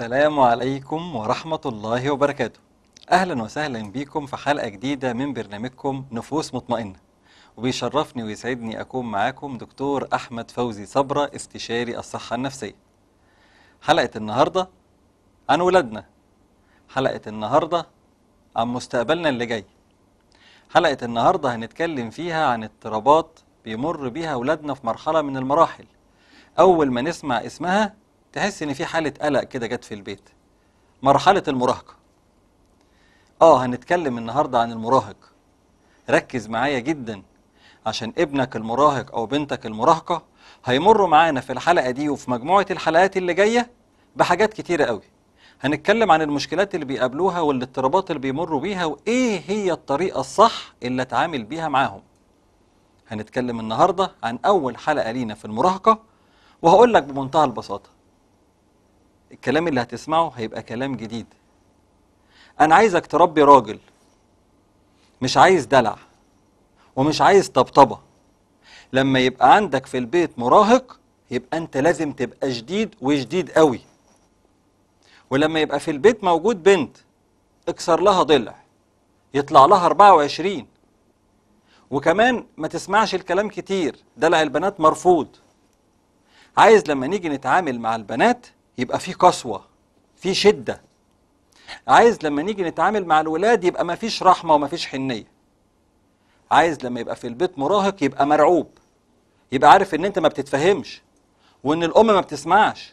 السلام عليكم ورحمة الله وبركاته أهلا وسهلا بكم في حلقة جديدة من برنامجكم نفوس مطمئنة وبيشرفني ويسعدني أكون معاكم دكتور أحمد فوزي صبرة استشاري الصحة النفسية حلقة النهاردة عن ولادنا حلقة النهاردة عن مستقبلنا اللي جاي حلقة النهاردة هنتكلم فيها عن اضطرابات بيمر بيها ولادنا في مرحلة من المراحل أول ما نسمع اسمها تحس إن في حالة قلق كده جت في البيت مرحلة المراهقة آه هنتكلم النهاردة عن المراهق ركز معايا جدا عشان ابنك المراهق أو بنتك المراهقة هيمروا معانا في الحلقة دي وفي مجموعة الحلقات اللي جاية بحاجات كتيرة قوي هنتكلم عن المشكلات اللي بيقابلوها والاضطرابات اللي بيمروا بيها وإيه هي الطريقة الصح اللي أتعامل بيها معاهم هنتكلم النهاردة عن أول حلقة لينا في المراهقة وهقول لك بمنتهى البساطة الكلام اللي هتسمعه هيبقى كلام جديد أنا عايزك تربي راجل مش عايز دلع ومش عايز طبطبة لما يبقى عندك في البيت مراهق يبقى أنت لازم تبقى شديد وشديد قوي ولما يبقى في البيت موجود بنت اكسر لها ضلع يطلع لها 24 وكمان ما تسمعش الكلام كتير دلع البنات مرفوض عايز لما نيجي نتعامل مع البنات يبقى في قسوة في شدة عايز لما نيجي نتعامل مع الولاد يبقى ما فيش رحمة وما فيش حنية عايز لما يبقى في البيت مراهق يبقى مرعوب يبقى عارف ان انت ما بتتفهمش وان الام ما بتسمعش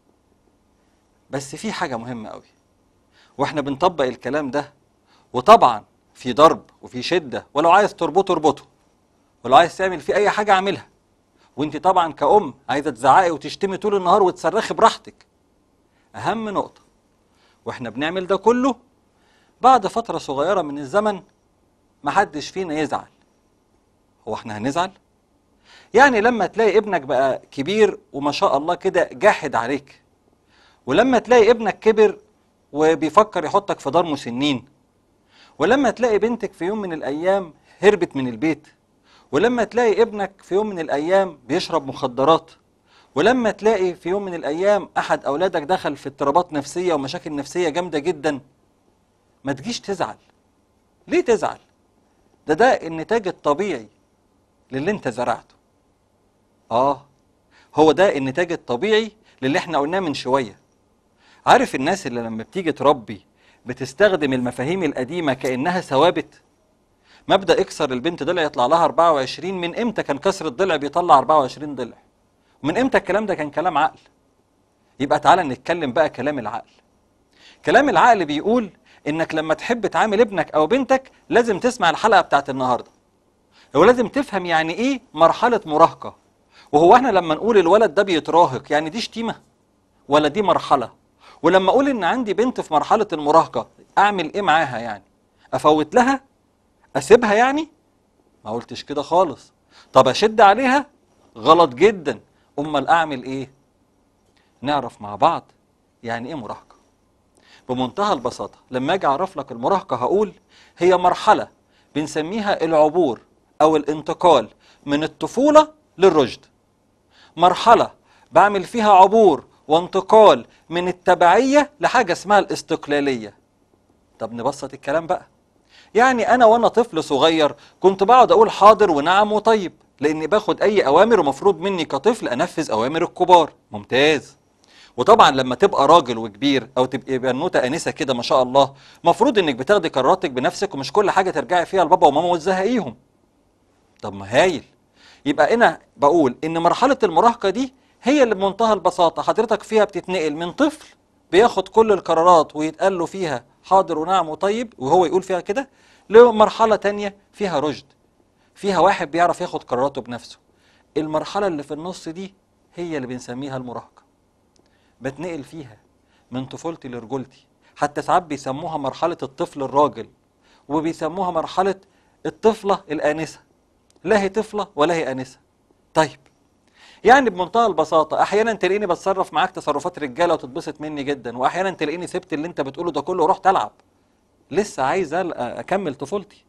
بس في حاجة مهمة قوي واحنا بنطبق الكلام ده وطبعا في ضرب وفي شدة ولو عايز تربطه اربطه ولو عايز تعمل فيه اي حاجة اعملها وانت طبعا كأم عايزة تزعقي وتشتمي طول النهار وتصرخي براحتك اهم نقطة واحنا بنعمل ده كله بعد فترة صغيرة من الزمن محدش فينا يزعل هو احنا هنزعل؟ يعني لما تلاقي ابنك بقى كبير وما شاء الله كده جاحد عليك ولما تلاقي ابنك كبر وبيفكر يحطك في دار مسنين ولما تلاقي بنتك في يوم من الأيام هربت من البيت ولما تلاقي ابنك في يوم من الأيام بيشرب مخدرات ولما تلاقي في يوم من الأيام أحد أولادك دخل في اضطرابات نفسية ومشاكل نفسية جامدة جدا ما تجيش تزعل ليه تزعل؟ ده ده النتاج الطبيعي للي انت زرعته آه هو ده النتاج الطبيعي للي احنا قلناه من شوية عارف الناس اللي لما بتيجي تربي بتستخدم المفاهيم القديمة كأنها ثوابت مبدأ اكسر البنت ضلع يطلع لها 24 من امتى كان كسر الضلع بيطلع 24 ضلع ومن امتى الكلام ده كان كلام عقل يبقى تعالى نتكلم بقى كلام العقل كلام العقل بيقول انك لما تحب تعامل ابنك او بنتك لازم تسمع الحلقة بتاعت النهاردة ولازم تفهم يعني ايه مرحلة مراهقة وهو احنا لما نقول الولد ده بيتراهق يعني دي شتيمة ولا دي مرحلة ولما اقول ان عندي بنت في مرحلة المراهقة اعمل ايه معاها يعني افوت لها اسيبها يعني ما قلتش كده خالص طب اشد عليها غلط جدا امال اعمل ايه نعرف مع بعض يعني ايه مراهقة بمنتهى البساطة لما اجي اعرف لك المراهقة هقول هي مرحلة بنسميها العبور او الانتقال من الطفولة للرشد مرحلة بعمل فيها عبور وانتقال من التبعية لحاجة اسمها الاستقلالية طب نبسط الكلام بقى يعني أنا وأنا طفل صغير كنت بقعد أقول حاضر ونعم وطيب لأني باخد أي أوامر ومفروض مني كطفل أنفذ أوامر الكبار ممتاز وطبعا لما تبقى راجل وكبير او تبقي بنوته انسه كده ما شاء الله مفروض انك بتاخدي قراراتك بنفسك ومش كل حاجه ترجعي فيها لبابا وماما وتزهقيهم طب ما هايل يبقى انا بقول ان مرحله المراهقه دي هي اللي بمنتهى البساطه حضرتك فيها بتتنقل من طفل بياخد كل القرارات ويتقال له فيها حاضر ونعم وطيب وهو يقول فيها كده لمرحله تانية فيها رشد فيها واحد بيعرف ياخد قراراته بنفسه المرحله اللي في النص دي هي اللي بنسميها المراهقه بتنقل فيها من طفولتي لرجولتي حتى ساعات بيسموها مرحله الطفل الراجل وبيسموها مرحله الطفله الانسه لا هي طفله ولا هي انسه طيب يعني بمنتهى البساطة أحيانا تلاقيني بتصرف معاك تصرفات رجالة وتتبسط مني جدا وأحيانا تلاقيني سبت اللي أنت بتقوله ده كله ورحت ألعب لسه عايز أل- أكمل طفولتي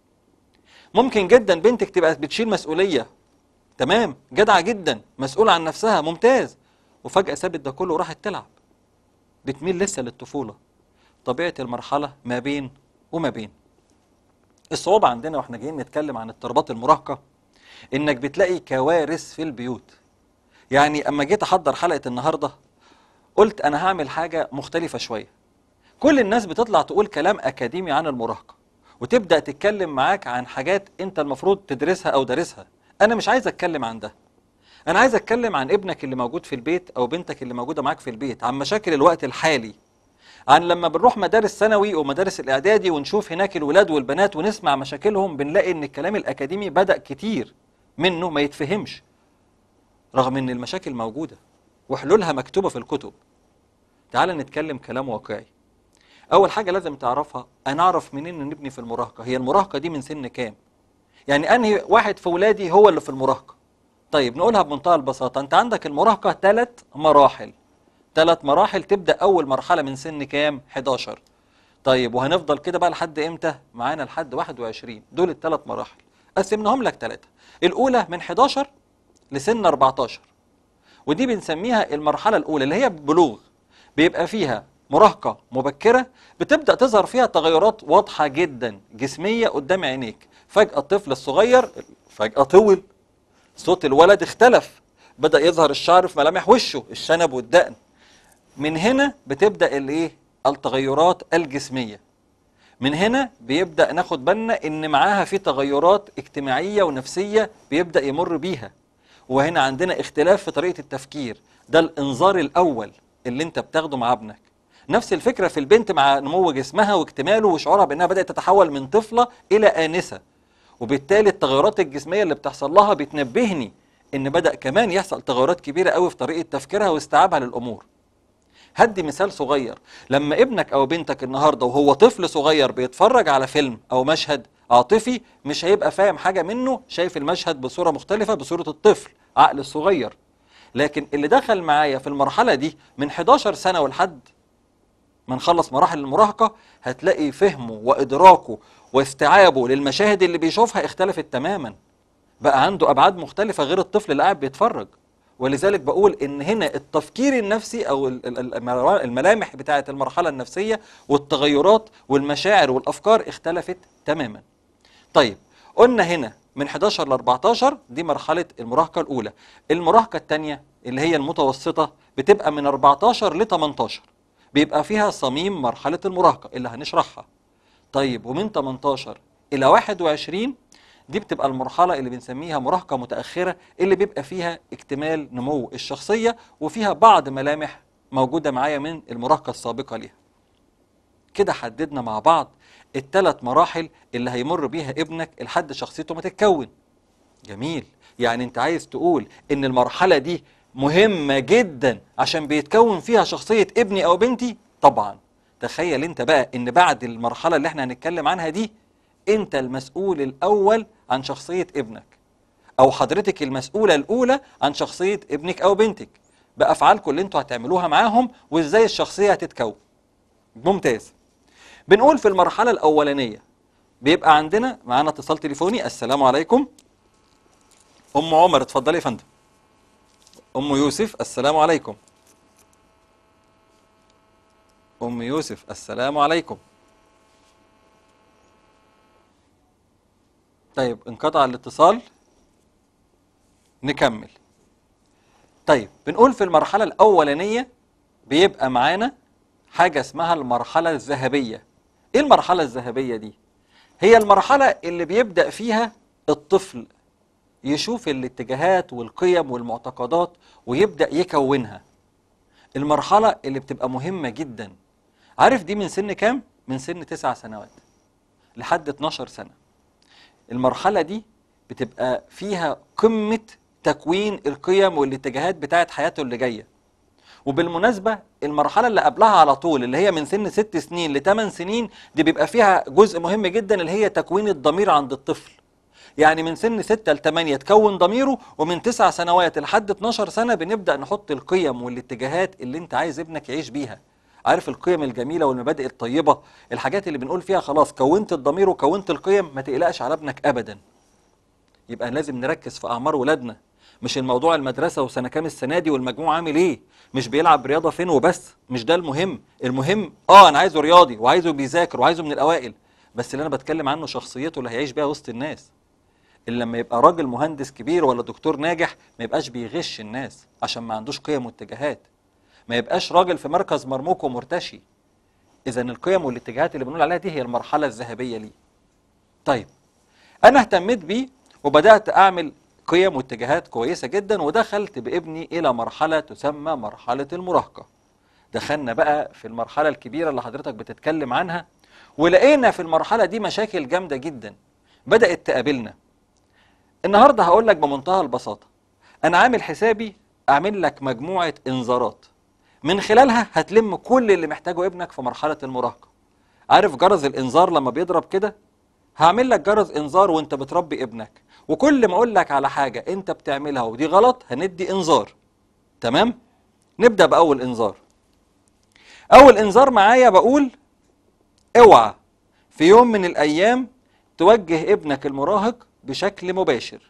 ممكن جدا بنتك تبقى بتشيل مسؤولية تمام جدعة جدا مسؤولة عن نفسها ممتاز وفجأة سابت ده كله وراحت تلعب بتميل لسه للطفولة طبيعة المرحلة ما بين وما بين الصعوبة عندنا واحنا جايين نتكلم عن اضطرابات المراهقة انك بتلاقي كوارث في البيوت يعني اما جيت احضر حلقة النهاردة قلت انا هعمل حاجة مختلفة شوية كل الناس بتطلع تقول كلام اكاديمي عن المراهقة وتبدأ تتكلم معاك عن حاجات انت المفروض تدرسها او دارسها انا مش عايز اتكلم عن ده انا عايز اتكلم عن ابنك اللي موجود في البيت او بنتك اللي موجودة معاك في البيت عن مشاكل الوقت الحالي عن لما بنروح مدارس ثانوي ومدارس الاعدادي ونشوف هناك الولاد والبنات ونسمع مشاكلهم بنلاقي ان الكلام الاكاديمي بدأ كتير منه ما يتفهمش رغم ان المشاكل موجودة وحلولها مكتوبة في الكتب تعال نتكلم كلام واقعي اول حاجة لازم تعرفها انا اعرف منين ان ابني في المراهقة هي المراهقة دي من سن كام يعني انهي واحد في ولادي هو اللي في المراهقة طيب نقولها بمنتهى البساطة انت عندك المراهقة ثلاث مراحل ثلاث مراحل تبدأ أول مرحلة من سن كام؟ 11 طيب وهنفضل كده بقى لحد إمتى؟ معانا لحد 21 دول الثلاث مراحل قسمناهم لك ثلاثة الأولى من 11 لسن 14 ودي بنسميها المرحلة الأولى اللي هي بلوغ بيبقى فيها مراهقة مبكرة بتبدأ تظهر فيها تغيرات واضحة جدا جسمية قدام عينيك فجأة الطفل الصغير فجأة طول صوت الولد اختلف بدأ يظهر الشعر في ملامح وشه الشنب والدقن من هنا بتبدأ الايه التغيرات الجسمية من هنا بيبدأ ناخد بالنا ان معاها في تغيرات اجتماعية ونفسية بيبدأ يمر بيها وهنا عندنا اختلاف في طريقة التفكير ده الانذار الاول اللي انت بتاخده مع ابنك نفس الفكرة في البنت مع نمو جسمها واكتماله وشعورها بانها بدأت تتحول من طفلة الى آنسة وبالتالي التغيرات الجسمية اللي بتحصل لها بتنبهني ان بدأ كمان يحصل تغيرات كبيرة قوي في طريقة تفكيرها واستيعابها للامور هدي مثال صغير لما ابنك او بنتك النهارده وهو طفل صغير بيتفرج على فيلم او مشهد عاطفي مش هيبقى فاهم حاجه منه شايف المشهد بصوره مختلفه بصوره الطفل عقل الصغير لكن اللي دخل معايا في المرحله دي من 11 سنه ولحد ما نخلص مراحل المراهقه هتلاقي فهمه وادراكه واستيعابه للمشاهد اللي بيشوفها اختلفت تماما بقى عنده ابعاد مختلفه غير الطفل اللي قاعد بيتفرج ولذلك بقول ان هنا التفكير النفسي او الملامح بتاعه المرحله النفسيه والتغيرات والمشاعر والافكار اختلفت تماما. طيب قلنا هنا من 11 ل 14 دي مرحله المراهقه الاولى. المراهقه الثانيه اللي هي المتوسطه بتبقى من 14 ل 18 بيبقى فيها صميم مرحله المراهقه اللي هنشرحها. طيب ومن 18 الى 21 دي بتبقى المرحلة اللي بنسميها مراهقة متأخرة اللي بيبقى فيها اكتمال نمو الشخصية وفيها بعض ملامح موجودة معايا من المراهقة السابقة ليها كده حددنا مع بعض الثلاث مراحل اللي هيمر بيها ابنك لحد شخصيته ما تتكون جميل يعني انت عايز تقول ان المرحلة دي مهمة جدا عشان بيتكون فيها شخصية ابني او بنتي طبعا تخيل انت بقى ان بعد المرحلة اللي احنا هنتكلم عنها دي انت المسؤول الاول عن شخصية ابنك او حضرتك المسؤولة الاولى عن شخصية ابنك او بنتك بافعالكم اللي انتوا هتعملوها معاهم وازاي الشخصية هتتكون ممتاز بنقول في المرحلة الاولانية بيبقى عندنا معانا اتصال تليفوني السلام عليكم ام عمر اتفضلي يا فندم ام يوسف السلام عليكم ام يوسف السلام عليكم طيب انقطع الاتصال نكمل طيب بنقول في المرحلة الأولانية بيبقى معانا حاجة اسمها المرحلة الذهبية ايه المرحلة الذهبية دي؟ هي المرحلة اللي بيبدأ فيها الطفل يشوف الاتجاهات والقيم والمعتقدات ويبدأ يكونها المرحلة اللي بتبقى مهمة جدا عارف دي من سن كام؟ من سن تسع سنوات لحد 12 سنة المرحلة دي بتبقى فيها قمة تكوين القيم والاتجاهات بتاعت حياته اللي جاية وبالمناسبة المرحلة اللي قبلها على طول اللي هي من سن ست سنين لثمان سنين دي بيبقى فيها جزء مهم جدا اللي هي تكوين الضمير عند الطفل يعني من سن 6 ل 8 تكون ضميره ومن 9 سنوات لحد 12 سنة بنبدأ نحط القيم والاتجاهات اللي انت عايز ابنك يعيش بيها عارف القيم الجميلة والمبادئ الطيبة الحاجات اللي بنقول فيها خلاص كونت الضمير وكونت القيم ما تقلقش على ابنك أبدا يبقى لازم نركز في أعمار ولادنا مش الموضوع المدرسة وسنة كام السنة دي والمجموع عامل ايه مش بيلعب رياضة فين وبس مش ده المهم المهم اه انا عايزه رياضي وعايزه بيذاكر وعايزه من الاوائل بس اللي انا بتكلم عنه شخصيته اللي هيعيش بيها وسط الناس اللي لما يبقى راجل مهندس كبير ولا دكتور ناجح ما يبقاش بيغش الناس عشان ما عندوش قيم واتجاهات ما يبقاش راجل في مركز مرموق ومرتشي اذا القيم والاتجاهات اللي بنقول عليها دي هي المرحلة الذهبية ليه طيب انا اهتميت بيه وبدأت اعمل قيم واتجاهات كويسة جدا ودخلت بابني الى مرحلة تسمى مرحلة المراهقة دخلنا بقى في المرحلة الكبيرة اللي حضرتك بتتكلم عنها ولقينا في المرحلة دي مشاكل جامدة جدا بدأت تقابلنا النهاردة هقول لك بمنتهى البساطة أنا عامل حسابي أعمل لك مجموعة إنذارات من خلالها هتلم كل اللي محتاجه ابنك في مرحلة المراهقة عارف جرس الإنذار لما بيضرب كده هعمل لك جرس إنذار وانت بتربي ابنك وكل ما أقول لك على حاجة انت بتعملها ودي غلط هندي إنذار تمام نبدأ بأول إنذار أول إنذار معايا بقول اوعى في يوم من الأيام توجه ابنك المراهق بشكل مباشر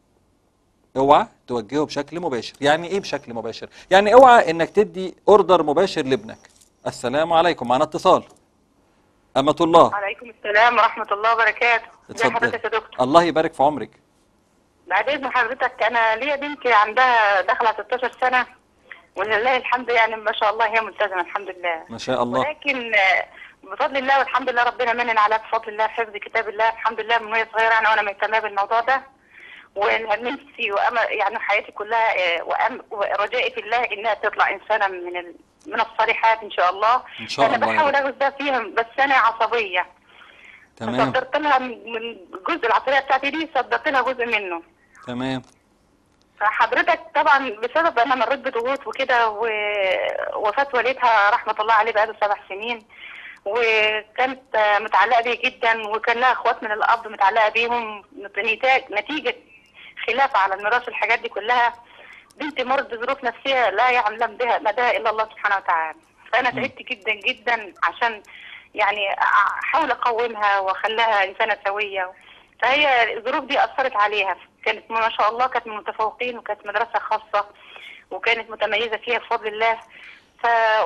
اوعى توجهه بشكل مباشر يعني ايه بشكل مباشر يعني اوعى انك تدي اوردر مباشر لابنك السلام عليكم معنا اتصال أمة الله عليكم السلام ورحمة الله وبركاته ازي حضرتك يا اتفضل دكتور الله يبارك في عمرك بعد اذن حضرتك انا ليا بنتي عندها داخله 16 سنه ولله الحمد يعني ما شاء الله هي ملتزمه الحمد لله ما شاء الله ولكن آه، بفضل الله والحمد لله ربنا منن عليها بفضل الله حفظ كتاب الله الحمد لله من وهي صغيره انا وانا مهتمه بالموضوع ده ونفسي وأما يعني حياتي كلها آه، وأم ورجائي في الله انها تطلع انسانه من ال... من الصالحات ان شاء الله إن شاء انا الله يا بحاول رب. اغذى ده فيها بس انا عصبيه تمام صدرت لها من من الجزء العصبيه بتاعتي دي صدرت لها جزء منه تمام فحضرتك طبعا بسبب انا مريت بضغوط وكده ووفاه والدها رحمه الله عليه بقاله سبع سنين وكانت آه، متعلقه بيه جدا وكان لها اخوات من الاب متعلقه بيهم نتاج نتيجه خلاف على الميراث والحاجات دي كلها بنتي مرت بظروف نفسيه لا يعلم بها مداها الا الله سبحانه وتعالى فانا تعبت جدا جدا عشان يعني احاول اقومها واخليها انسانه سويه فهي الظروف دي اثرت عليها كانت ما شاء الله كانت من المتفوقين وكانت مدرسه خاصه وكانت متميزه فيها بفضل الله ف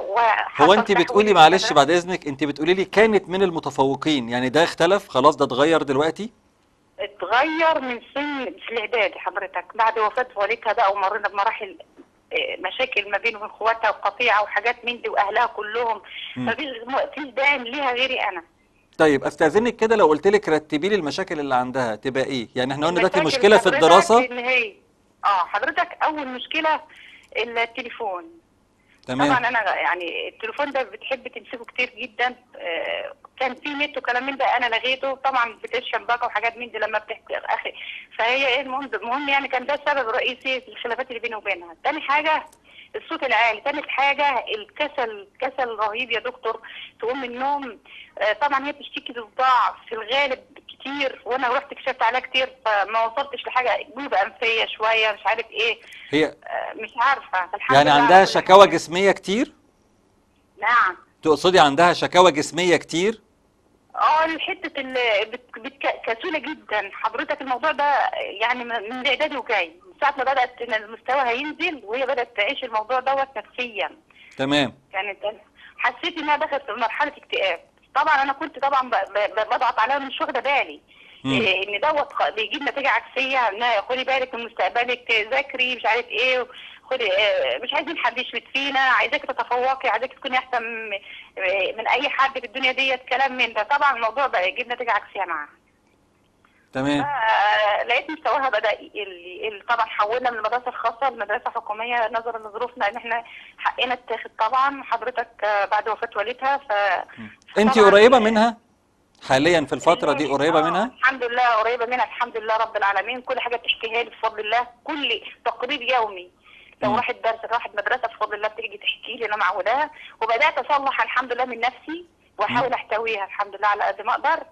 هو انت بتقولي معلش بعد اذنك انت بتقولي لي كانت من المتفوقين يعني ده اختلف خلاص ده اتغير دلوقتي اتغير من سن في الاعدادي حضرتك بعد وفاه والدها بقى ومرينا بمراحل آه، مشاكل ما بين اخواتها وقطيعه وحاجات من دي واهلها كلهم مم. مفيش مفيش داعم ليها غيري انا طيب استاذنك كده لو قلت لك رتبي لي المشاكل اللي عندها تبقى ايه يعني احنا قلنا دلوقتي المشاكل مشكله في حضرتك الدراسه ان هي اه حضرتك اول مشكله التليفون تمام طبعا انا يعني التليفون ده بتحب تمسكه كتير جدا آه، كان في نت وكلام من ده انا لغيته طبعا بتشرب بقى وحاجات من دي لما بتحكي اخي فهي ايه المهم المهم يعني كان ده السبب الرئيسي في الخلافات اللي بيني وبينها تاني حاجه الصوت العالي تالت حاجة الكسل كسل رهيب يا دكتور تقوم من النوم آه، طبعا هي بتشتكي بصداع في الغالب كتير وانا رحت كشفت عليها كتير فما وصلتش لحاجة جوبة انفية شوية مش عارف ايه هي آه، مش عارفة الحمد يعني لله عندها على كل شكاوى حال. جسميه كتير نعم تقصدي عندها شكاوى جسميه كتير اه الحته اللي بت- بتك- كسوله جدا حضرتك الموضوع ده يعني من من الاعدادي وجاي من ساعه ما بدات ان المستوى هينزل وهي بدات تعيش الموضوع دوت نفسيا تمام كانت حسيت انها دخلت في مرحله اكتئاب طبعا انا كنت طبعا ب- ب- بضغط عليها مش واخده بالي مم. إيه ان دوت خ- بيجيب نتيجه عكسيه انها خدي بالك من مستقبلك ذاكري مش عارف ايه خدي آه، مش عايزين حد يشمت فينا عايزاك تتفوقي عايزاك تكوني احسن م- من اي حد في الدنيا ديت كلام من ده طبعا الموضوع بقى يجيب نتيجه عكسيه معاها تمام آه، لقيت مستواها بدا يقل يقل طبعا حولنا من المدرسه الخاصه لمدرسه حكوميه نظرا لظروفنا ان احنا حقنا اتاخد طبعا حضرتك آه، بعد وفاه والدها ف انت طبعاً- قريبه منها حاليا في الفتره دي قريبه آه، منها الحمد لله قريبه منها الحمد لله رب العالمين كل حاجه بتحكيها لي بفضل الله كل تقرير يومي لو مم. راحت درس راحت مدرسه بفضل الله بتيجي تحكي لي انا معوداها وبدات اصلح الحمد لله من نفسي واحاول احتويها الحمد لله على قد ما اقدر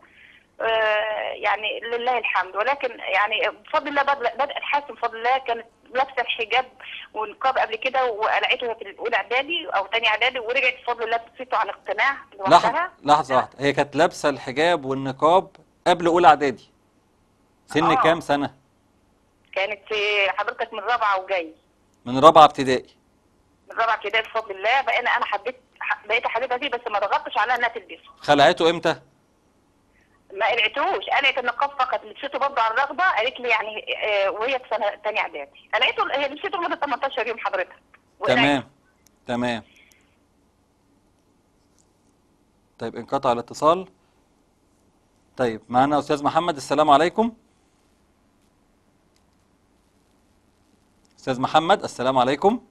آه، يعني لله الحمد ولكن يعني بفضل الله بدأ بدأ تحسن بفضل الله كانت لابسه الحجاب والنقاب قبل كده وقلعته في الاولى اعدادي او ثاني اعدادي ورجعت بفضل الله بتصيته عن اقتناع لحظه لوحدها لحظه واحده هي كانت لابسه الحجاب والنقاب قبل اولى اعدادي سن آه. كام سنه كانت آه، حضرتك من رابعه وجاي من رابعه ابتدائي من رابعه ابتدائي بفضل الله بقينا انا حبيت ح- بقيت حبيبها فيه بس ما ضغطتش عليها انها تلبسه خلعته امتى ما قلعتوش قلعت النقاب فقط لبسته برضه على الرغبه قالت لي يعني آه، وهي في سنه ثانيه اعدادي قلعته هي لبسته لمده 18 يوم حضرتك وقلعت. تمام تمام طيب انقطع الاتصال طيب معنا استاذ محمد السلام عليكم استاذ محمد السلام عليكم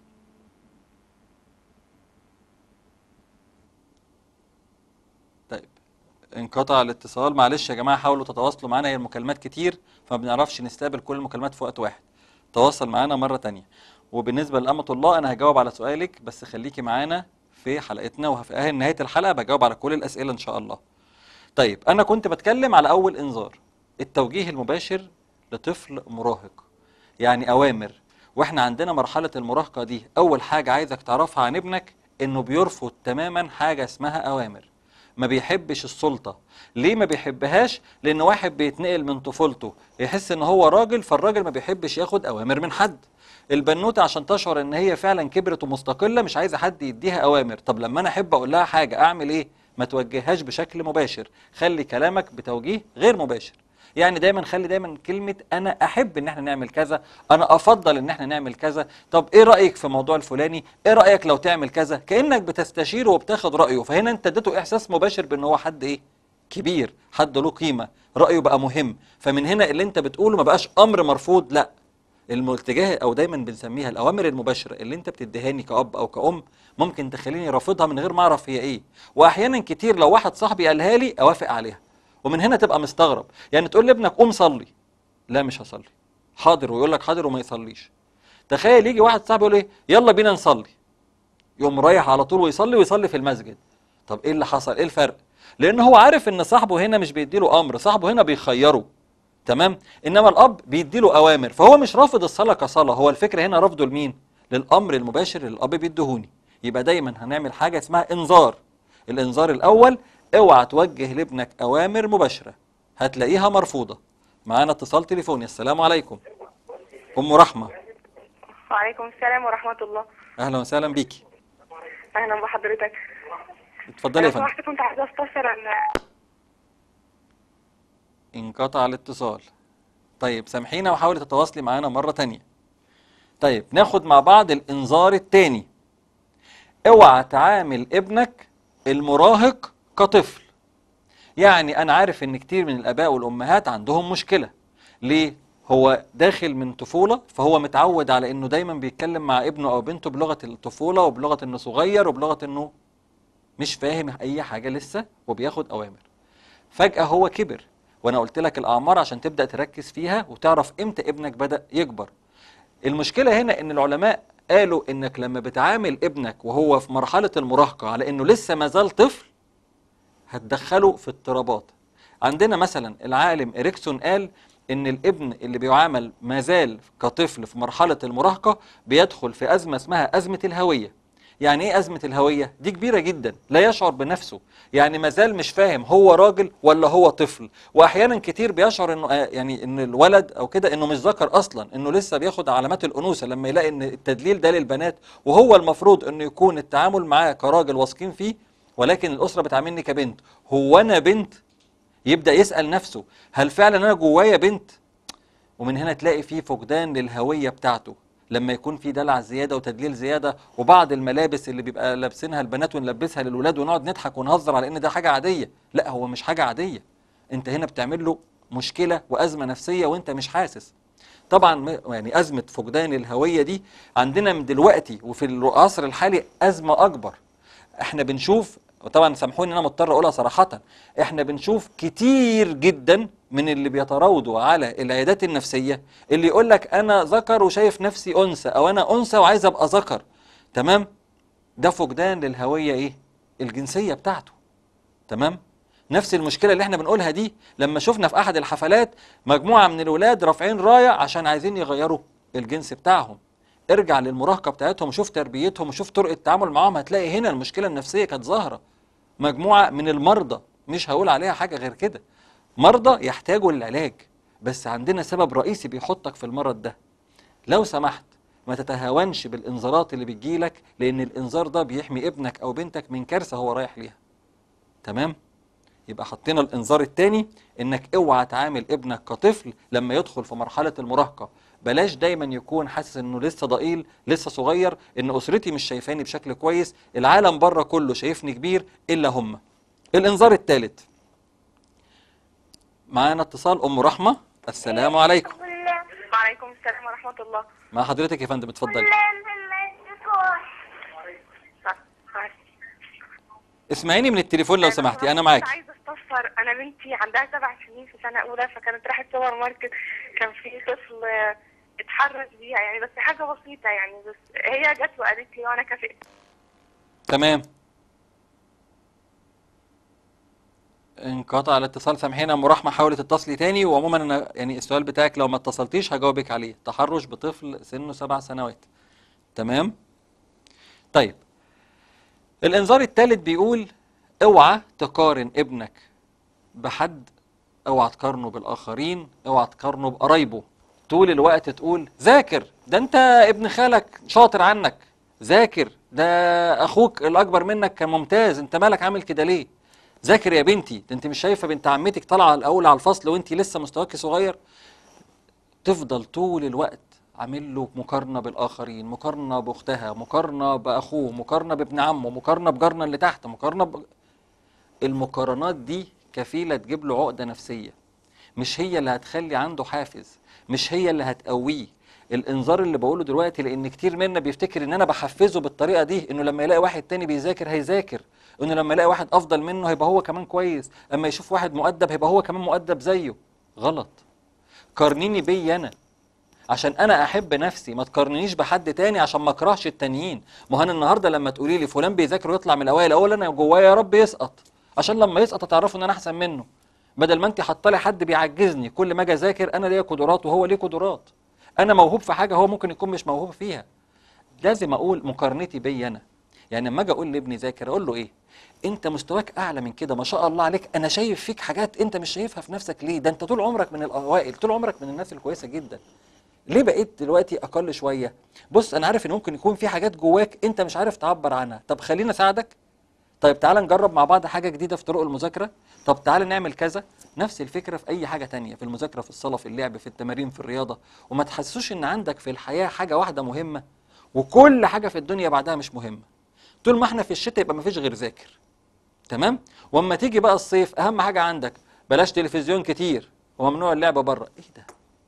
طيب انقطع الاتصال معلش يا جماعه حاولوا تتواصلوا معانا هي المكالمات كتير فما بنعرفش نستقبل كل المكالمات في وقت واحد تواصل معانا مره تانية وبالنسبه لأمة الله انا هجاوب على سؤالك بس خليكي معانا في حلقتنا وفي اخر نهايه الحلقه بجاوب على كل الاسئله ان شاء الله طيب انا كنت بتكلم على اول انذار التوجيه المباشر لطفل مراهق يعني اوامر واحنا عندنا مرحله المراهقه دي اول حاجه عايزك تعرفها عن ابنك انه بيرفض تماما حاجه اسمها اوامر ما بيحبش السلطه ليه ما بيحبهاش لان واحد بيتنقل من طفولته يحس ان هو راجل فالراجل ما بيحبش ياخد اوامر من حد البنوته عشان تشعر ان هي فعلا كبرت ومستقله مش عايزه حد يديها اوامر طب لما انا احب اقول لها حاجه اعمل ايه ما توجههاش بشكل مباشر خلي كلامك بتوجيه غير مباشر يعني دايما خلي دايما كلمة أنا أحب إن احنا نعمل كذا، أنا أفضل إن احنا نعمل كذا، طب إيه رأيك في الموضوع الفلاني؟ إيه رأيك لو تعمل كذا؟ كأنك بتستشيره وبتاخد رأيه، فهنا أنت اديته إحساس مباشر بإن هو حد إيه؟ كبير، حد له قيمة، رأيه بقى مهم، فمن هنا اللي أنت بتقوله ما بقاش أمر مرفوض، لأ الاتجاه او دايما بنسميها الاوامر المباشره اللي انت بتديهاني كاب او كأم ممكن تخليني رافضها من غير ما اعرف هي ايه واحيانا كتير لو واحد صاحبي قالها لي اوافق عليها ومن هنا تبقى مستغرب يعني تقول لابنك قوم صلي لا مش هصلي حاضر ويقول لك حاضر وما يصليش تخيل يجي واحد صاحبي يقول ايه يلا بينا نصلي يقوم رايح على طول ويصلي ويصلي في المسجد طب ايه اللي حصل ايه الفرق لان هو عارف ان صاحبه هنا مش بيديله امر صاحبه هنا بيخيره تمام انما الاب بيديله اوامر فهو مش رافض الصلاه كصلاه هو الفكره هنا رفضه لمين للامر المباشر اللي الاب بيديهوني يبقى دايما هنعمل حاجه اسمها انذار الانذار الاول اوعى توجه لابنك اوامر مباشره هتلاقيها مرفوضه معانا اتصال تليفوني السلام عليكم ام رحمه وعليكم السلام ورحمه الله اهلا وسهلا بيكي اهلا بحضرتك اتفضلي يا فندم سمحت كنت عايزه استفسر عن انقطع الاتصال طيب سامحينا وحاولي تتواصلي معانا مرة تانية طيب ناخد مع بعض الانذار التاني اوعى تعامل ابنك المراهق كطفل يعني انا عارف ان كتير من الاباء والامهات عندهم مشكلة ليه هو داخل من طفولة فهو متعود على انه دايما بيتكلم مع ابنه او بنته بلغة الطفولة وبلغة انه صغير وبلغة انه مش فاهم اي حاجة لسه وبياخد اوامر فجأة هو كبر وانا قلت لك الاعمار عشان تبدا تركز فيها وتعرف امتى ابنك بدا يكبر المشكله هنا ان العلماء قالوا انك لما بتعامل ابنك وهو في مرحله المراهقه على انه لسه ما زال طفل هتدخله في اضطرابات عندنا مثلا العالم اريكسون قال ان الابن اللي بيعامل ما زال كطفل في مرحله المراهقه بيدخل في ازمه اسمها ازمه الهويه يعني ايه ازمه الهويه دي كبيره جدا لا يشعر بنفسه يعني ما زال مش فاهم هو راجل ولا هو طفل واحيانا كتير بيشعر انه آه، يعني ان الولد او كده انه مش ذكر اصلا انه لسه بياخد علامات الانوثه لما يلاقي ان التدليل ده للبنات وهو المفروض انه يكون التعامل معاه كراجل واثقين فيه ولكن الاسره بتعاملني كبنت هو انا بنت يبدا يسال نفسه هل فعلا انا جوايا بنت ومن هنا تلاقي فيه فقدان للهويه بتاعته لما يكون في دلع زياده وتدليل زياده وبعض الملابس اللي بيبقى لابسينها البنات ونلبسها للولاد ونقعد نضحك ونهزر على ان ده حاجه عاديه لا هو مش حاجه عاديه انت هنا بتعمل له مشكله وازمه نفسيه وانت مش حاسس طبعا م- يعني ازمه فقدان الهويه دي عندنا من دلوقتي وفي العصر الحالي ازمه اكبر احنا بنشوف وطبعا سامحوني ان انا مضطر اقولها صراحه احنا بنشوف كتير جدا من اللي بيتراودوا على العيادات النفسيه اللي يقول لك انا ذكر وشايف نفسي انثى او انا انثى وعايز ابقى ذكر تمام ده فقدان للهويه ايه الجنسيه بتاعته تمام نفس المشكله اللي احنا بنقولها دي لما شفنا في احد الحفلات مجموعه من الولاد رافعين رايه عشان عايزين يغيروا الجنس بتاعهم ارجع للمراهقه بتاعتهم وشوف تربيتهم وشوف طرق التعامل معاهم هتلاقي هنا المشكله النفسيه كانت ظاهره مجموعه من المرضى مش هقول عليها حاجه غير كده مرضى يحتاجوا للعلاج بس عندنا سبب رئيسي بيحطك في المرض ده لو سمحت ما تتهاونش بالانذارات اللي بتجيلك لان الانذار ده بيحمي ابنك او بنتك من كارثه هو رايح ليها تمام يبقى حطينا الانذار التاني انك اوعى تعامل ابنك كطفل لما يدخل في مرحله المراهقه بلاش دايما يكون حاسس انه لسه ضئيل لسه صغير ان اسرتي مش شايفاني بشكل كويس العالم بره كله شايفني كبير الا هم الانذار الثالث معانا اتصال ام رحمه السلام عليكم وعليكم السلام ورحمة الله مع حضرتك يا فندم اتفضلي اسمعيني من التليفون لو سمحتي انا معاكي عايزة استفسر انا بنتي عندها سبع سنين في سنة اولى فكانت راحت سوبر ماركت كان في طفل آه، اتحرش بيها يعني بس حاجة بسيطة يعني بس هي جت وقالت لي وانا كافئت تمام انقطع الاتصال سامحينا ام رحمه حاولي تتصلي تاني وعموما انا يعني السؤال بتاعك لو ما اتصلتيش هجاوبك عليه تحرش بطفل سنه سبع سنوات تمام طيب الانذار الثالث بيقول اوعى تقارن ابنك بحد اوعى تقارنه بالاخرين اوعى تقارنه بقرايبه طول الوقت تقول ذاكر ده انت ابن خالك شاطر عنك ذاكر ده اخوك الاكبر منك كان ممتاز انت مالك عامل كده ليه ذاكر يا بنتي ده انت مش شايفه بنت عمتك طالعه الاول على الفصل وانت لسه مستواك صغير تفضل طول الوقت عامل له مقارنه بالاخرين مقارنه باختها مقارنه باخوه مقارنه بابن عمه مقارنه بجارنا اللي تحت مقارنه ب... المقارنات دي كفيله تجيب له عقده نفسيه مش هي اللي هتخلي عنده حافز مش هي اللي هتقويه الانذار اللي بقوله دلوقتي لان كتير منا بيفتكر ان انا بحفزه بالطريقه دي انه لما يلاقي واحد تاني بيذاكر هيذاكر انه لما يلاقي واحد افضل منه هيبقى هو كمان كويس اما يشوف واحد مؤدب هيبقى هو كمان مؤدب زيه غلط قارنيني بيا انا عشان انا احب نفسي ما تقارنيش بحد تاني عشان ما اكرهش التانيين ما هو انا النهارده لما تقولي لي فلان بيذاكر ويطلع من الاوائل اقول انا جوايا يا رب يسقط عشان لما يسقط تعرفوا ان انا احسن منه بدل ما انت حاطه لي حد بيعجزني كل ما اجي اذاكر انا ليا قدرات وهو ليه قدرات انا موهوب في حاجه هو ممكن يكون مش موهوب فيها لازم اقول مقارنتي بيا انا يعني لما اجي اقول لابني ذاكر اقول له ايه انت مستواك اعلى من كده ما شاء الله عليك انا شايف فيك حاجات انت مش شايفها في نفسك ليه ده انت طول عمرك من الاوائل طول عمرك من الناس الكويسه جدا ليه بقيت دلوقتي اقل شويه بص انا عارف ان ممكن يكون في حاجات جواك انت مش عارف تعبر عنها طب خليني اساعدك طيب تعالى نجرب مع بعض حاجه جديده في طرق المذاكره طب تعالى نعمل كذا نفس الفكره في اي حاجه تانية في المذاكره في الصلاه في اللعب في التمارين في الرياضه وما تحسسوش ان عندك في الحياه حاجه واحده مهمه وكل حاجه في الدنيا بعدها مش مهمه طول ما احنا في الشتاء يبقى مفيش غير ذاكر تمام واما تيجي بقى الصيف اهم حاجه عندك بلاش تلفزيون كتير وممنوع اللعب بره ايه ده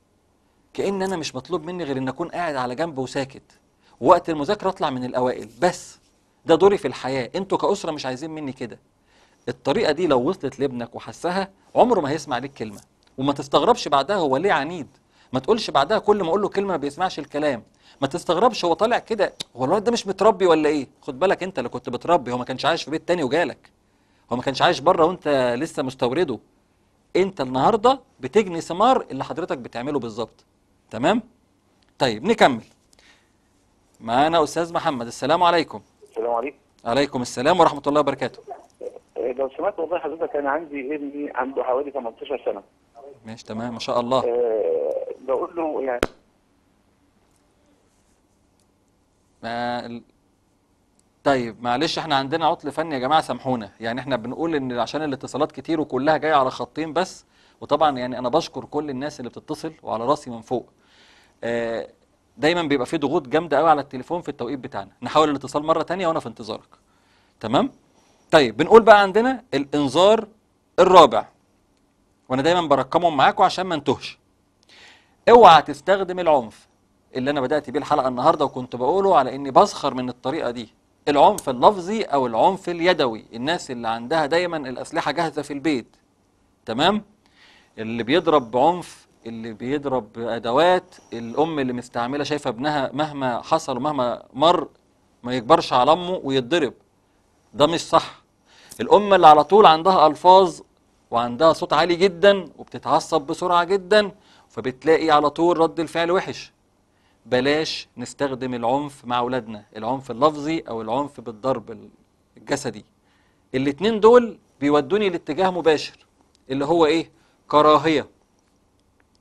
كأن انا مش مطلوب مني غير ان اكون قاعد على جنب وساكت وقت المذاكره اطلع من الاوائل بس ده دوري في الحياه انتوا كاسره مش عايزين مني كده الطريقه دي لو وصلت لابنك وحسها عمره ما هيسمع ليك كلمه وما تستغربش بعدها هو ليه عنيد ما تقولش بعدها كل ما اقول له كلمه ما بيسمعش الكلام ما تستغربش هو طالع كده هو الولد ده مش متربي ولا ايه خد بالك انت اللي كنت بتربي هو ما كانش عايش في بيت تاني وجالك هو ما كانش عايش بره وانت لسه مستورده انت النهارده بتجني ثمار اللي حضرتك بتعمله بالظبط تمام طيب نكمل معانا استاذ محمد السلام عليكم السلام عليكم عليكم السلام ورحمه الله وبركاته آه، لو سمحت والله حضرتك انا عندي ابني عنده حوالي 18 سنه ماشي تمام ما شاء الله أه بقول له يعني ما ال- طيب معلش احنا عندنا عطل فني يا جماعه سامحونا يعني احنا بنقول ان عشان الاتصالات كتير وكلها جايه على خطين بس وطبعا يعني انا بشكر كل الناس اللي بتتصل وعلى راسي من فوق آه، دايما بيبقى في ضغوط جامده قوي على التليفون في التوقيت بتاعنا نحاول الاتصال مره تانية وانا في انتظارك تمام طيب بنقول بقى عندنا الانذار الرابع وانا دايما برقمهم معاكم عشان ما نتوهش اوعى تستخدم العنف اللي انا بدات بيه الحلقه النهارده وكنت بقوله على اني بسخر من الطريقه دي العنف اللفظي او العنف اليدوي الناس اللي عندها دايما الاسلحه جاهزه في البيت تمام اللي بيضرب بعنف اللي بيضرب بادوات الام اللي مستعمله شايفه ابنها مهما حصل ومهما مر ما يكبرش على امه ويتضرب ده مش صح الام اللي على طول عندها الفاظ وعندها صوت عالي جدا وبتتعصب بسرعه جدا فبتلاقي على طول رد الفعل وحش بلاش نستخدم العنف مع اولادنا العنف اللفظي او العنف بالضرب الجسدي الاتنين دول بيودوني لاتجاه مباشر اللي هو ايه كراهيه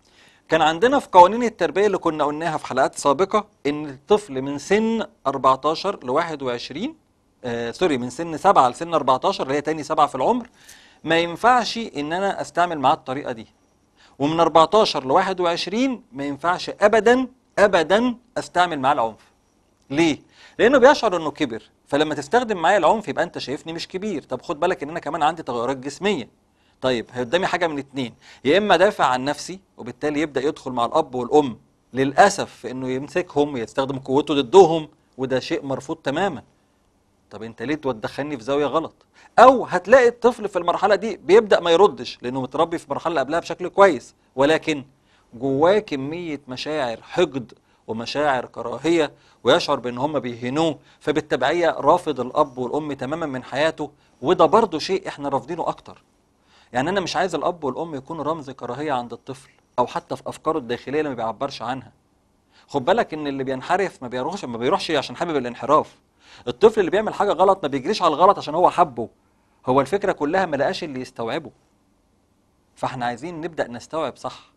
كان عندنا في قوانين التربية اللي كنا قلناها في حلقات سابقة إن الطفل من سن 14 ل 21 آه سوري من سن 7 لسن 14 اللي هي تاني سبعة في العمر ما ينفعش إن أنا أستعمل معاه الطريقة دي ومن 14 ل 21 ما ينفعش أبدا أبدا أستعمل معاه العنف ليه؟ لأنه بيشعر إنه كبر فلما تستخدم معايا العنف يبقى أنت شايفني مش كبير طب خد بالك إن أنا كمان عندي تغيرات جسمية طيب قدامي حاجه من اتنين يا اما دافع عن نفسي وبالتالي يبدا يدخل مع الاب والام للاسف في انه يمسكهم ويستخدم قوته ضدهم وده شيء مرفوض تماما طب انت ليه تدخلني في زاويه غلط او هتلاقي الطفل في المرحله دي بيبدا ما يردش لانه متربي في المرحله اللي قبلها بشكل كويس ولكن جواه كميه مشاعر حقد ومشاعر كراهيه ويشعر بان هم بيهنوه فبالتبعيه رافض الاب والام تماما من حياته وده برضه شيء احنا رافضينه اكتر يعني انا مش عايز الاب والام يكونوا رمز كراهيه عند الطفل او حتى في افكاره الداخليه اللي ما بيعبرش عنها خد بالك ان اللي بينحرف ما بيروحش ما بيروحش عشان حابب الانحراف الطفل اللي بيعمل حاجه غلط ما بيجريش على الغلط عشان هو حبه هو الفكره كلها ما لقاش اللي يستوعبه فاحنا عايزين نبدا نستوعب صح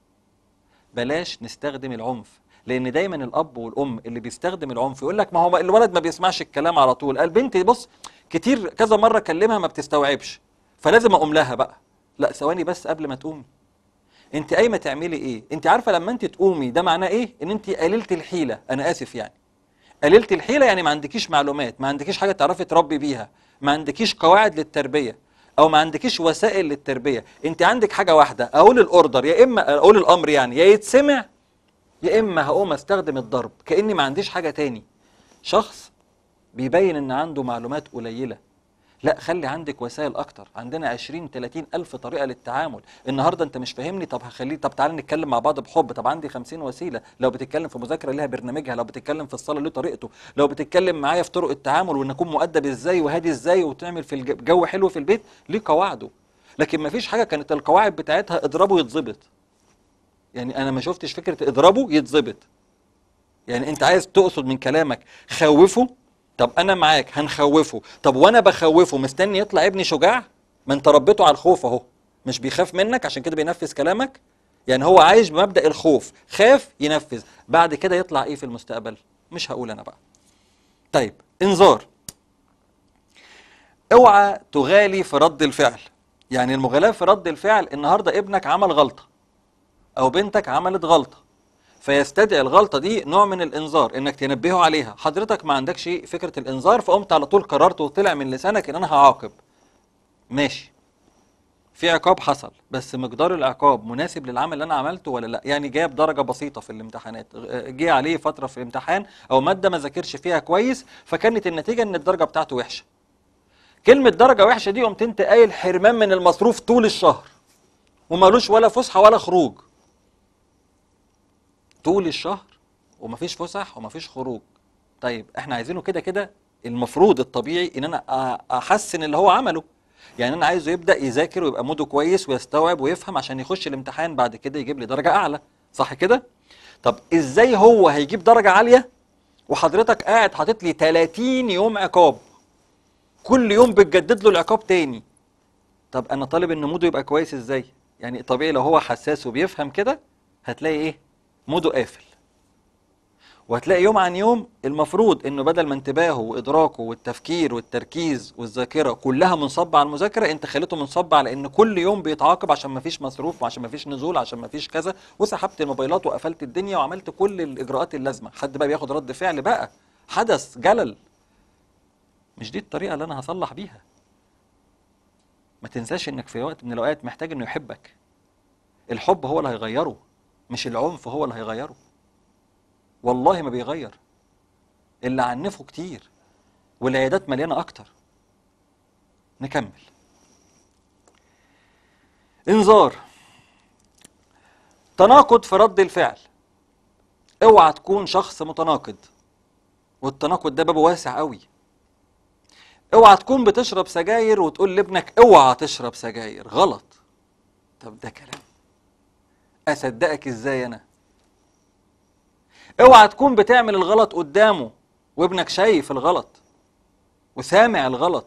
بلاش نستخدم العنف لان دايما الاب والام اللي بيستخدم العنف يقول لك ما هو الولد ما بيسمعش الكلام على طول قال بنتي بص كتير كذا مره اكلمها ما بتستوعبش فلازم اقوم لها بقى لا ثواني بس قبل ما تقومي انت قايمه تعملي ايه انت عارفه لما انت تقومي ده معناه ايه ان انت قللت الحيله انا اسف يعني قللت الحيله يعني ما عندكيش معلومات ما عندكيش حاجه تعرفي تربي بيها ما عندكيش قواعد للتربيه او ما عندكيش وسائل للتربيه انت عندك حاجه واحده اقول الاوردر يا اما اقول الامر يعني يا يتسمع يا اما هقوم استخدم الضرب كاني ما عنديش حاجه تاني شخص بيبين ان عنده معلومات قليله لا خلي عندك وسائل اكتر عندنا 20 30 الف طريقه للتعامل النهارده انت مش فاهمني طب هخليه طب تعالى نتكلم مع بعض بحب طب عندي 50 وسيله لو بتتكلم في مذاكره ليها برنامجها لو بتتكلم في الصلاه له طريقته لو بتتكلم معايا في طرق التعامل وان اكون مؤدب ازاي وهادي ازاي وتعمل في الج- جو حلو في البيت ليه قواعده لكن ما فيش حاجه كانت القواعد بتاعتها اضربه يتظبط يعني انا ما شفتش فكره اضربه يتظبط يعني انت عايز تقصد من كلامك خوفه طب انا معاك هنخوفه طب وانا بخوفه مستني يطلع ابني شجاع ما انت ربيته على الخوف اهو مش بيخاف منك عشان كده بينفذ كلامك يعني هو عايش بمبدأ الخوف خاف ينفذ بعد كده يطلع ايه في المستقبل مش هقول انا بقى طيب انذار اوعى تغالي في رد الفعل يعني المغالاة في رد الفعل النهارده ابنك عمل غلطة او بنتك عملت غلطة فيستدعي الغلطة دي نوع من الإنذار إنك تنبهه عليها حضرتك ما عندكش فكرة الإنذار فقمت على طول قررت وطلع من لسانك إن أنا هعاقب ماشي في عقاب حصل بس مقدار العقاب مناسب للعمل اللي أنا عملته ولا لا يعني جاب درجة بسيطة في الامتحانات غ- جه عليه فترة في الامتحان أو مادة ما ذاكرش فيها كويس فكانت النتيجة إن الدرجة بتاعته وحشة كلمة درجة وحشة دي قمت أنت قايل حرمان من المصروف طول الشهر ومالوش ولا فسحة ولا خروج طول الشهر ومفيش فسح ومفيش خروج طيب احنا عايزينه كده كده المفروض الطبيعي ان انا أ- احسن اللي هو عمله يعني انا عايزه يبدا يذاكر ويبقى موده كويس ويستوعب ويفهم عشان يخش الامتحان بعد كده يجيب لي درجه اعلى صح كده طب ازاي هو هيجيب درجه عاليه وحضرتك قاعد حاطط لي 30 يوم عقاب كل يوم بتجدد له العقاب تاني طب انا طالب ان موده يبقى كويس ازاي يعني طبيعي لو هو حساس وبيفهم كده هتلاقي ايه موده قافل وهتلاقي يوم عن يوم المفروض انه بدل ما انتباهه وادراكه والتفكير والتركيز والذاكره كلها منصبه على المذاكره انت خليته منصب على ان كل يوم بيتعاقب عشان ما فيش مصروف وعشان ما فيش نزول عشان ما فيش كذا وسحبت الموبايلات وقفلت الدنيا وعملت كل الاجراءات اللازمه حد بقى بياخد رد فعل بقى حدث جلل مش دي الطريقه اللي انا هصلح بيها ما تنساش انك في وقت من الاوقات محتاج انه يحبك الحب هو اللي هيغيره مش العنف هو اللي هيغيره والله ما بيغير اللي عنفه كتير والعيادات مليانه اكتر نكمل انذار تناقض في رد الفعل اوعى تكون شخص متناقض والتناقض ده بابه واسع قوي اوعى تكون بتشرب سجاير وتقول لابنك اوعى تشرب سجاير غلط طب ده كلام اصدقك ازاي انا اوعى تكون بتعمل الغلط قدامه وابنك شايف الغلط وسامع الغلط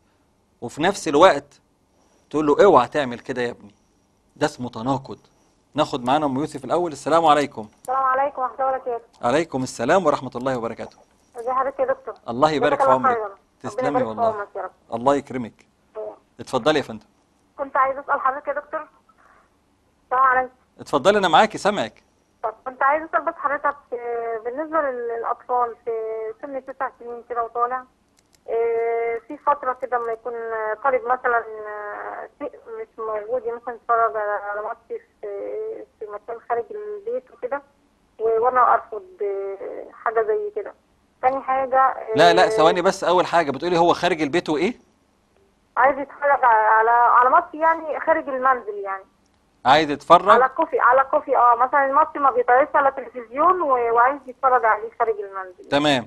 وفي نفس الوقت تقول له اوعى تعمل كده يا ابني ده اسمه تناقض ناخد معانا ام يوسف الاول السلام عليكم السلام عليكم ورحمة الله وبركاته. عليكم السلام ورحمه الله وبركاته ازي حضرتك يا دكتور؟ الله يبارك جزاك في الله عمرك خيرا. تسلمي ربنا يبارك في والله عمرك يا رب. الله يكرمك اتفضلي يا فندم كنت عايزة أسأل حضرتك يا دكتور. السلام عليكم. اتفضلي انا معاكي سامعك طب كنت عايزة أسأل بس حضرتك آه، بالنسبة للأطفال في سن تسع سنين كده وطالع آه، في فترة كده لما يكون آه، طالب مثلا آه، شيء مش موجود يعني مثلا يتفرج على على ماتش في في مكان خارج البيت وكده و- وأنا أرفض آه، حاجة زي كده. تاني حاجة آه، لا لا ثواني بس اول حاجه بتقولي هو خارج البيت وايه عايز يتفرج على على ماتش يعني خارج المنزل يعني عايز على يتفرج كوفي على كوفي اه مثلا الماتش ما بيتعرضش على التلفزيون و- وعايز يتفرج عليه خارج المنزل تمام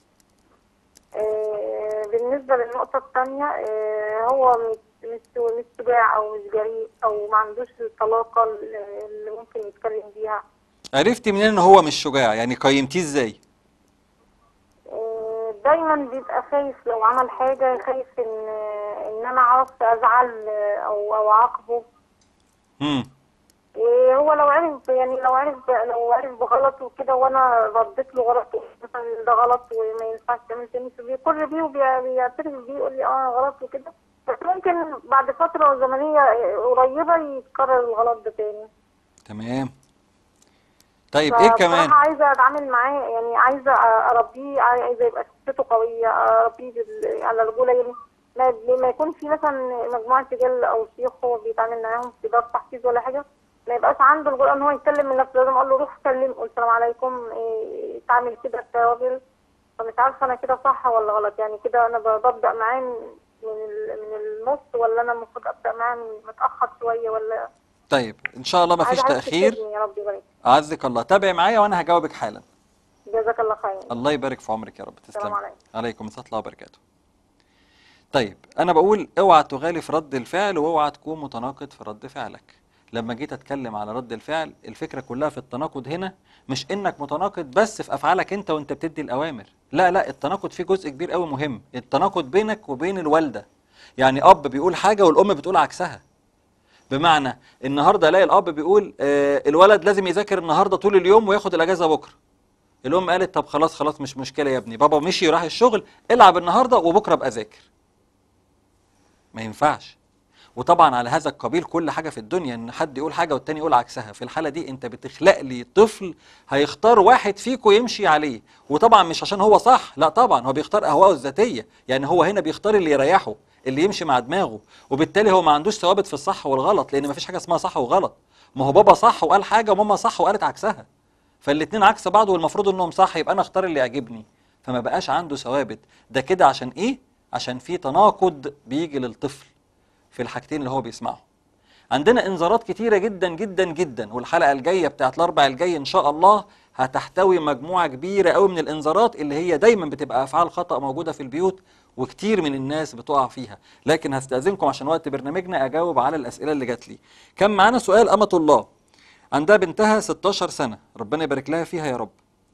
آه بالنسبة للنقطة الثانية آه هو مش مش مش شجاع أو مش جريء أو ما عندوش الطلاقة اللي اللي ممكن يتكلم بيها عرفتي منين ان هو مش شجاع يعني قيمتيه ازاي آه دايما بيبقى خايف لو عمل حاجة خايف إن إن أنا عرفت أزعل آه، أو أو أعاقبه امم وهو لو عرف يعني لو عرف لو عرف بغلط وكده وانا رديت له غلط مثلا ده غلط وما ينفعش تعمل تاني فبيقر بيه وبيعترف بيه يقول لي اه غلط وكده بس ممكن بعد فترة زمنية قريبة يتكرر الغلط ده تاني تمام طيب ايه كمان فبصراحة عايزة اتعامل معاه يعني عايزة اربيه عايزة يبقى شخصيته قوية اربيه بال- على رجولة يعني ما ما يكون في مثلا مجموعة رجال او شيوخ هو بيتعامل معاهم في دار تحفيظ ولا حاجة ما يبقاش عنده الجرأة ان هو يتكلم من نفسه لازم اقول له روح اتكلم قول السلام عليكم إيه، تعمل كده التوابل فمش عارفة انا كده صح ولا غلط يعني كده انا ب- ببدأ معاه من من ال- من النص ولا انا المفروض ابدأ معاه من متأخر شوية ولا طيب ان شاء الله ما فيش عايزة حضرتك تاخير تفيدني يا رب يبارك اعزك الله تابعي معايا وانا هجاوبك حالا جزاك الله خير الله يبارك في عمرك يا رب السلام تسلم عليكم. عليكم ورحمه الله وبركاته طيب انا بقول اوعى تغالي في رد الفعل واوعى تكون متناقض في رد فعلك لما جيت اتكلم على رد الفعل الفكره كلها في التناقض هنا مش انك متناقض بس في افعالك انت وانت بتدي الاوامر لا لا التناقض فيه جزء كبير قوي مهم التناقض بينك وبين الوالده يعني اب بيقول حاجه والام بتقول عكسها بمعنى النهارده الاقي الاب بيقول آه الولد لازم يذاكر النهارده طول اليوم وياخد الاجازه بكره الام قالت طب خلاص خلاص مش مشكله يا ابني بابا مشي وراح الشغل العب النهارده وبكره ابقى ذاكر ما ينفعش وطبعا على هذا القبيل كل حاجه في الدنيا ان حد يقول حاجه والتاني يقول عكسها في الحاله دي انت بتخلق لي طفل هيختار واحد فيكم يمشي عليه وطبعا مش عشان هو صح لا طبعا هو بيختار اهواءه الذاتيه يعني هو هنا بيختار اللي يريحه اللي يمشي مع دماغه وبالتالي هو ما عندوش ثوابت في الصح والغلط لان ما فيش حاجه اسمها صح وغلط ما هو بابا صح وقال حاجه وماما صح وقالت عكسها فالاتنين عكس بعض والمفروض انهم صح يبقى انا اختار اللي يعجبني فما بقاش عنده ثوابت ده كده عشان ايه عشان في تناقض بيجي للطفل في الحاجتين اللي هو بيسمعهم عندنا انذارات كتيرة جدا جدا جدا والحلقة الجاية بتاعت الاربع الجاي ان شاء الله هتحتوي مجموعة كبيرة قوي من الانذارات اللي هي دايما بتبقى افعال خطأ موجودة في البيوت وكتير من الناس بتقع فيها لكن هستأذنكم عشان وقت برنامجنا اجاوب على الاسئلة اللي جات لي كان معانا سؤال أمة الله عندها بنتها 16 سنة ربنا يبارك لها فيها يا رب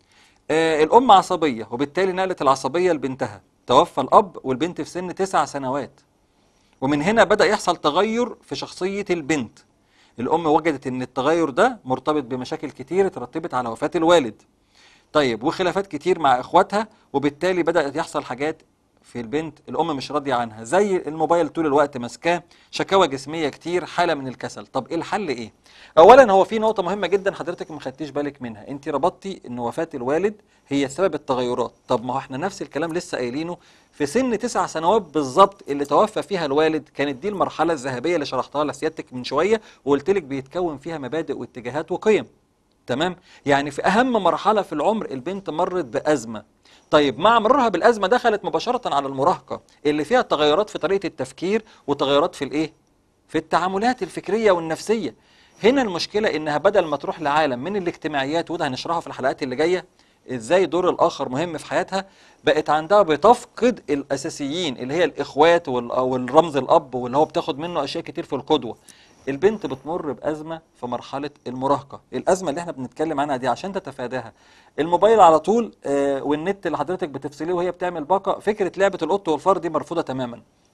آه الأم عصبية وبالتالي نقلت العصبية لبنتها توفى الأب والبنت في سن تسع سنوات ومن هنا بدأ يحصل تغير في شخصية البنت الأم وجدت إن التغير ده مرتبط بمشاكل كتير اترتبت على وفاة الوالد طيب وخلافات كتير مع إخواتها وبالتالي بدأت يحصل حاجات في البنت الأم مش راضية عنها زي الموبايل طول الوقت ماسكاه شكاوى جسمية كتير حالة من الكسل طب إيه الحل إيه؟ أولا هو في نقطة مهمة جدا حضرتك ما خدتيش بالك منها أنت ربطتي إن وفاة الوالد هي سبب التغيرات طب ما هو احنا نفس الكلام لسه قايلينه في سن تسع سنوات بالظبط اللي توفى فيها الوالد كانت دي المرحلة الذهبية اللي شرحتها لسيادتك من شوية وقلت لك بيتكون فيها مبادئ واتجاهات وقيم تمام يعني في أهم مرحلة في العمر البنت مرت بأزمة طيب مع مرورها بالأزمة دخلت مباشرة على المراهقة اللي فيها تغيرات في طريقة التفكير وتغيرات في الإيه؟ في التعاملات الفكرية والنفسية هنا المشكلة إنها بدل ما تروح لعالم من الاجتماعيات وده هنشرحها في الحلقات اللي جاية ازاي دور الاخر مهم في حياتها بقت عندها بتفقد الاساسيين اللي هي الاخوات وال- والرمز الاب واللي هو بتاخد منه اشياء كتير في القدوه البنت بتمر بازمه في مرحله المراهقه الازمه اللي احنا بنتكلم عنها دي عشان تتفاداها الموبايل على طول آه والنت اللي حضرتك بتفصليه وهي بتعمل باقه فكره لعبه القط والفار دي مرفوضه تماما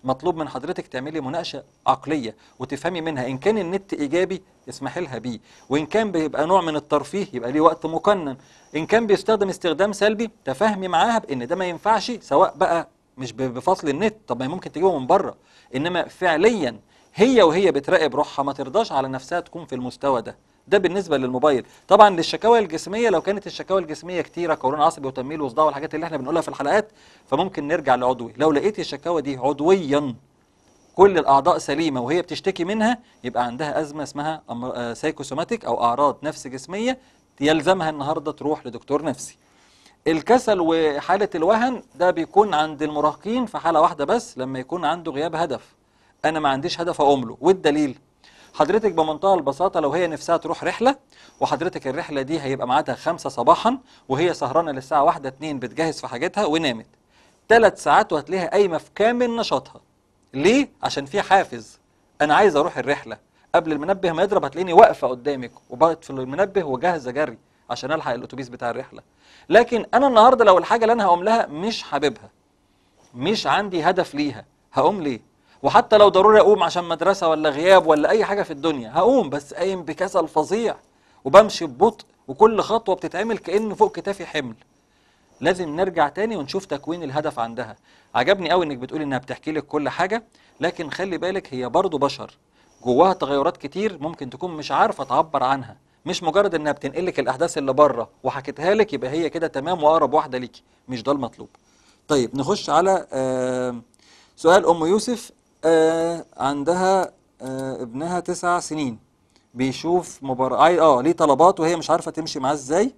مطلوب من حضرتك تعملي مناقشه عقليه وتفهمي منها ان كان النت ايجابي اسمحي لها بيه وان كان بيبقى نوع من الترفيه يبقى ليه وقت مقنن ان كان بيستخدم استخدام سلبي تفهمي معاها بان ده ما ينفعش سواء بقى مش ب- بفصل النت طب ما هي ممكن تجيبه من بره انما فعليا هي وهي بتراقب روحها ما ترضاش على نفسها تكون في المستوى ده ده بالنسبه للموبايل طبعا للشكاوى الجسميه لو كانت الشكاوى الجسميه كتيره قولون عصبي وتنميل وصداع والحاجات اللي احنا بنقولها في الحلقات فممكن نرجع لعضوي لو لقيتي الشكاوى دي عضويا كل الاعضاء سليمه وهي بتشتكي منها يبقى عندها ازمه اسمها أمر- آه، سايكوسوماتيك او اعراض نفس جسميه يلزمها النهارده تروح لدكتور نفسي الكسل وحالة الوهن ده بيكون عند المراهقين في حالة واحدة بس لما يكون عنده غياب هدف أنا ما عنديش هدف أقوم له والدليل حضرتك بمنتهى البساطة لو هي نفسها تروح رحلة وحضرتك الرحلة دي هيبقى ميعادها خمسة صباحا وهي سهرانة للساعة واحدة اتنين بتجهز في حاجتها ونامت ثلاث ساعات وهتلاقيها قايمة في كامل نشاطها ليه؟ عشان في حافز أنا عايز أروح الرحلة قبل المنبه ما يضرب هتلاقيني واقفة قدامك وبقت في المنبه وجاهزة جري عشان ألحق الأتوبيس بتاع الرحلة لكن أنا النهاردة لو الحاجة اللي أنا هقوم لها مش حاببها مش عندي هدف ليها هقوم ليه وحتى لو ضروري اقوم عشان مدرسه ولا غياب ولا اي حاجه في الدنيا هقوم بس قايم بكسل فظيع وبمشي ببطء وكل خطوه بتتعمل كأن فوق كتافي حمل لازم نرجع تاني ونشوف تكوين الهدف عندها عجبني قوي انك بتقولي انها بتحكي لك كل حاجه لكن خلي بالك هي برضو بشر جواها تغيرات كتير ممكن تكون مش عارفه تعبر عنها مش مجرد انها بتنقل لك الاحداث اللي بره وحكيتها لك يبقى هي كده تمام واقرب واحده ليكي مش ده المطلوب طيب نخش على آه سؤال ام يوسف آه عندها آه ابنها تسع سنين بيشوف مباراة عاي- اه ليه طلبات وهي مش عارفه تمشي معاه ازاي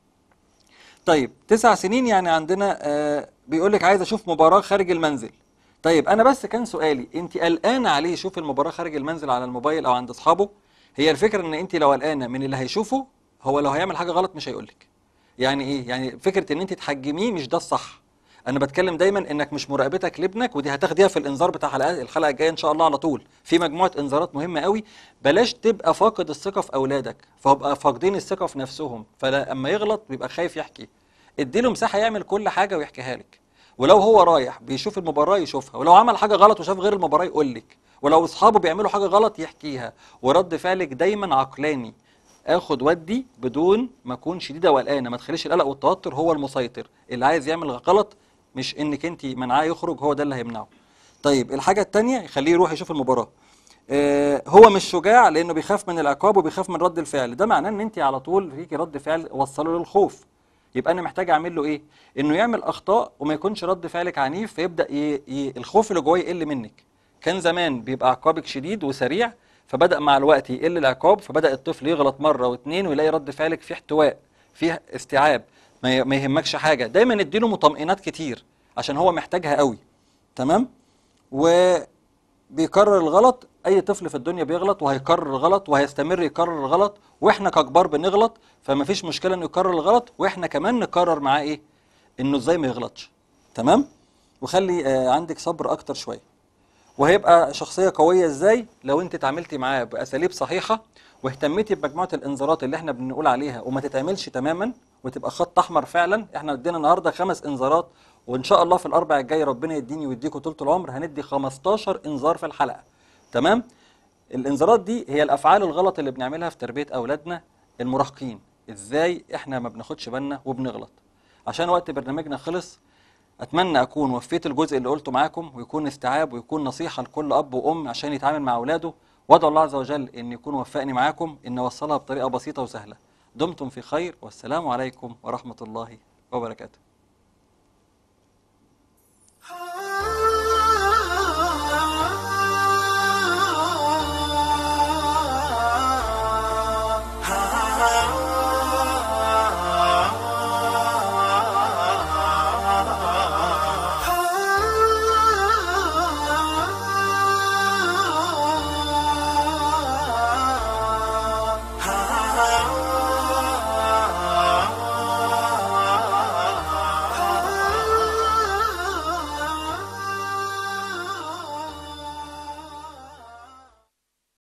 طيب تسع سنين يعني عندنا آه بيقول لك عايز اشوف مباراة خارج المنزل طيب انا بس كان سؤالي انت قلقانه عليه يشوف المباراة خارج المنزل على الموبايل او عند اصحابه هي الفكرة ان انت لو قلقانه من اللي هيشوفه هو لو هيعمل حاجة غلط مش هيقولك يعني ايه يعني فكرة ان انت تحجميه مش ده الصح انا بتكلم دايما انك مش مراقبتك لابنك ودي هتاخديها في الانذار بتاع حلقات الحلقه الجايه ان شاء الله على طول في مجموعه انذارات مهمه قوي بلاش تبقى فاقد الثقه في اولادك فهبقى فاقدين الثقه في نفسهم فلما يغلط بيبقى خايف يحكي اديله مساحه يعمل كل حاجه ويحكيها لك ولو هو رايح بيشوف المباراه يشوفها ولو عمل حاجه غلط وشاف غير المباراه يقول لك ولو اصحابه بيعملوا حاجه غلط يحكيها ورد فعلك دايما عقلاني اخد ودي بدون ما اكون شديده وقلقانه ما تخليش القلق والتوتر هو المسيطر اللي عايز يعمل غلط مش انك انت منعاه يخرج هو ده اللي هيمنعه طيب الحاجه الثانيه يخليه يروح يشوف المباراه آه هو مش شجاع لانه بيخاف من العقاب وبيخاف من رد الفعل ده معناه ان انت على طول فيكي رد فعل وصله للخوف يبقى انا محتاج اعمل له ايه انه يعمل اخطاء وما يكونش رد فعلك عنيف فيبدا ي... ي... الخوف اللي جواه يقل منك كان زمان بيبقى عقابك شديد وسريع فبدا مع الوقت يقل العقاب فبدا الطفل يغلط مره واثنين ويلاقي رد فعلك فيه احتواء فيه استيعاب ما ي- ما يهمكش حاجه دايما اديله مطمئنات كتير عشان هو محتاجها قوي تمام وبيكرر الغلط اي طفل في الدنيا بيغلط وهيكرر الغلط وهيستمر يكرر الغلط واحنا ككبار بنغلط فما فيش مشكله انه يكرر الغلط واحنا كمان نكرر معاه ايه انه ازاي ما يغلطش تمام وخلي آه عندك صبر اكتر شويه وهيبقى شخصية قوية ازاي لو انت اتعاملتي معاه بأساليب صحيحة واهتميتي بمجموعة الانذارات اللي احنا بنقول عليها وما تتعملش تماما وتبقى خط احمر فعلا احنا ادينا النهارده خمس انذارات وان شاء الله في الاربع الجاي ربنا يديني ويديكوا طول العمر هندي 15 انذار في الحلقة تمام الانذارات دي هي الافعال الغلط اللي بنعملها في تربية اولادنا المراهقين ازاي احنا ما بناخدش بالنا وبنغلط عشان وقت برنامجنا خلص اتمنى اكون وفيت الجزء اللي قلته معاكم ويكون استيعاب ويكون نصيحه لكل اب وام عشان يتعامل مع اولاده وادعو الله عز وجل ان يكون وفقني معاكم ان اوصلها بطريقه بسيطه وسهله دمتم في خير والسلام عليكم ورحمه الله وبركاته